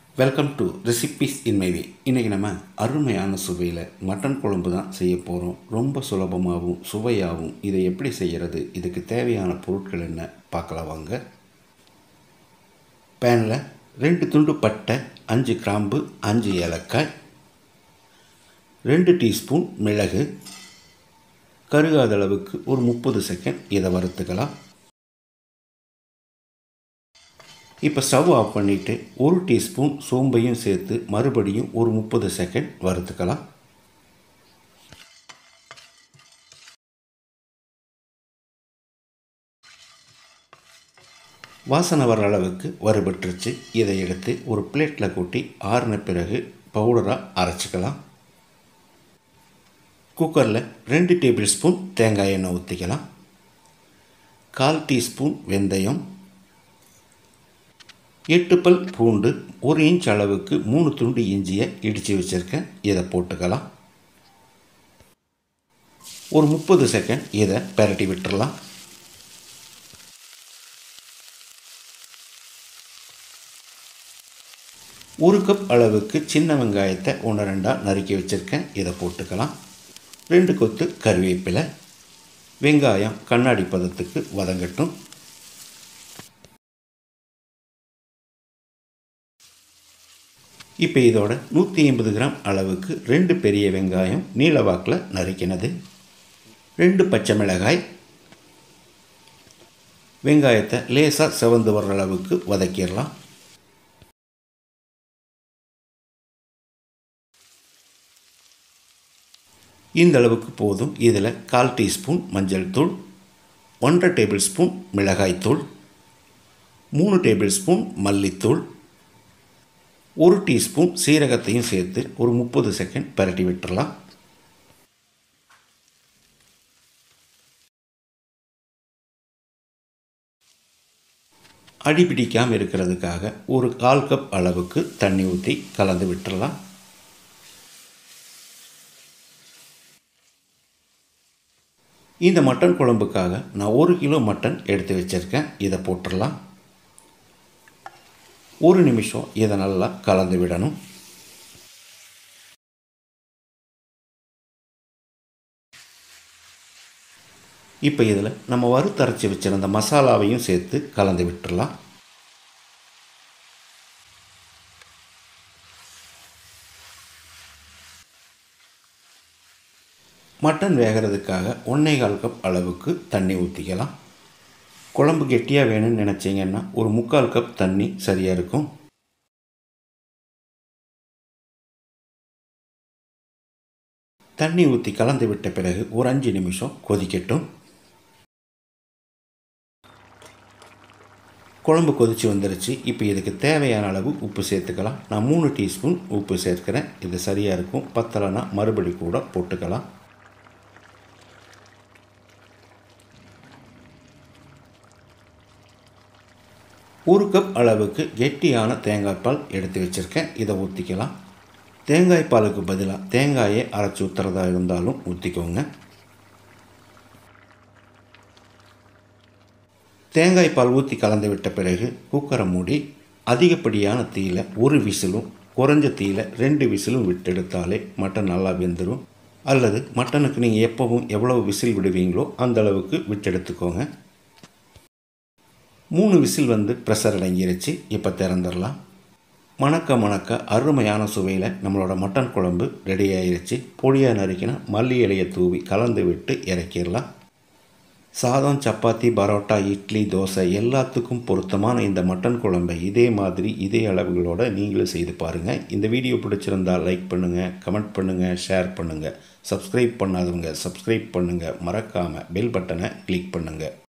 welcome to recipes in my way இன்றைக்கி நம்ம அருமையான சுவையில் மட்டன் குழம்பு தான் செய்ய போகிறோம் ரொம்ப சுலபமாகவும் சுவையாகவும் இதை எப்படி செய்கிறது இதுக்கு தேவையான பொருட்கள் என்ன பார்க்கலாம் வாங்க பேனில் ரெண்டு துண்டு பட்டை அஞ்சு கிராம்பு அஞ்சு ஏலக்காய் ரெண்டு டீஸ்பூன் மிளகு கருகாத அளவுக்கு ஒரு முப்பது செகண்ட் இதை வறுத்துக்கலாம் இப்போ ஸ்டவ் ஆஃப் பண்ணிவிட்டு ஒரு டீஸ்பூன் சோம்பையும் சேர்த்து மறுபடியும் ஒரு முப்பது செகண்ட் வறுத்துக்கலாம் வாசனை வர அளவுக்கு வறுபட்டுருச்சு இதை எடுத்து ஒரு பிளேட்டில் கொட்டி ஆறின பிறகு பவுடராக அரைச்சிக்கலாம் குக்கரில் ரெண்டு டேபிள் ஸ்பூன் தேங்காய் எண்ணெய் ஊற்றிக்கலாம் கால் டீஸ்பூன் வெந்தயம் எட்டு பல் பூண்டு ஒரு இன்ச் அளவுக்கு மூணு துண்டு இஞ்சியை இடித்து வச்சுருக்கேன் இதை போட்டுக்கலாம் ஒரு முப்பது செகண்ட் இதை பெரட்டி விட்டுறலாம் ஒரு கப் அளவுக்கு சின்ன வெங்காயத்தை ஒன்று ரெண்டாக நறுக்கி வச்சுருக்கேன் இதை போட்டுக்கலாம் ரெண்டு கொத்து கருவேப்பிலை வெங்காயம் கண்ணாடி பதத்துக்கு வதங்கட்டும் இப்போ இதோட நூற்றி ஐம்பது கிராம் அளவுக்கு ரெண்டு பெரிய வெங்காயம் நீளவாக்கில் நறுக்கினது ரெண்டு பச்சை மிளகாய் வெங்காயத்தை லேசாக செவந்து வர்ற அளவுக்கு வதக்கிடலாம் இந்த அளவுக்கு போதும் இதில் கால் டீஸ்பூன் மஞ்சள் தூள் ஒன்றரை டேபிள் ஸ்பூன் மிளகாய்த்தூள் மூணு டேபிள் ஸ்பூன் மல்லித்தூள் ஒரு டீஸ்பூன் சீரகத்தையும் சேர்த்து ஒரு முப்பது செகண்ட் பரட்டி விட்டுறலாம் அடி பிடிக்காமல் இருக்கிறதுக்காக ஒரு கால் கப் அளவுக்கு தண்ணி ஊற்றி கலந்து விட்டுறலாம் இந்த மட்டன் குழம்புக்காக நான் ஒரு கிலோ மட்டன் எடுத்து வச்சுருக்கேன் இதை போட்டுடலாம் ஒரு நிமிஷம் இதை நல்லா கலந்து விடணும் இப்போ இதில் நம்ம வறுத்தரைச்சி வச்சுருந்த மசாலாவையும் சேர்த்து கலந்து விட்டுடலாம் மட்டன் வேகிறதுக்காக ஒன்றே கால் கப் அளவுக்கு தண்ணி ஊற்றிக்கலாம் குழம்பு கெட்டியாக வேணும்னு நினச்சிங்கன்னா ஒரு முக்கால் கப் தண்ணி சரியாக இருக்கும் தண்ணி ஊற்றி கலந்து விட்ட பிறகு ஒரு அஞ்சு நிமிஷம் கொதிக்கட்டும் குழம்பு கொதித்து வந்துருச்சு இப்போ இதுக்கு தேவையான அளவு உப்பு சேர்த்துக்கலாம் நான் மூணு டீஸ்பூன் உப்பு சேர்க்கிறேன் இது சரியாக இருக்கும் பத்தலைன்னா மறுபடி கூட போட்டுக்கலாம் ஒரு கப் அளவுக்கு கெட்டியான தேங்காய் பால் எடுத்து வச்சுருக்கேன் இதை ஊற்றிக்கலாம் தேங்காய் பாலுக்கு பதிலாக தேங்காயை அரைச்சி ஊற்றுறதா இருந்தாலும் ஊற்றிக்கோங்க தேங்காய் பால் ஊற்றி கலந்து விட்ட பிறகு குக்கரை மூடி அதிகப்படியான தீயில் ஒரு விசிலும் குறைஞ்ச தீயில் ரெண்டு விசிலும் விட்டெடுத்தாலே மட்டன் நல்லா வெந்துடும் அல்லது மட்டனுக்கு நீங்கள் எப்போவும் எவ்வளவு விசில் விடுவீங்களோ அந்த அளவுக்கு விட்டெடுத்துக்கோங்க மூணு விசில் வந்து ப்ரெஷர் அடங்கிருச்சு இப்போ திறந்துடலாம் மணக்க மணக்க அருமையான சுவையில் நம்மளோட மட்டன் குழம்பு ரெடி ஆயிருச்சு பொடியாக நறுக்கினா மல்லி இலையை தூவி கலந்து விட்டு இறக்கிடலாம் சாதம் சப்பாத்தி பரோட்டா இட்லி தோசை எல்லாத்துக்கும் பொருத்தமான இந்த மட்டன் குழம்பை இதே மாதிரி இதே அளவுகளோடு நீங்களும் செய்து பாருங்கள் இந்த வீடியோ பிடிச்சிருந்தால் லைக் பண்ணுங்கள் கமெண்ட் பண்ணுங்கள் ஷேர் பண்ணுங்கள் சப்ஸ்கிரைப் பண்ணாதவங்க சப்ஸ்கிரைப் பண்ணுங்கள் மறக்காமல் பெல் பட்டனை கிளிக் பண்ணுங்கள்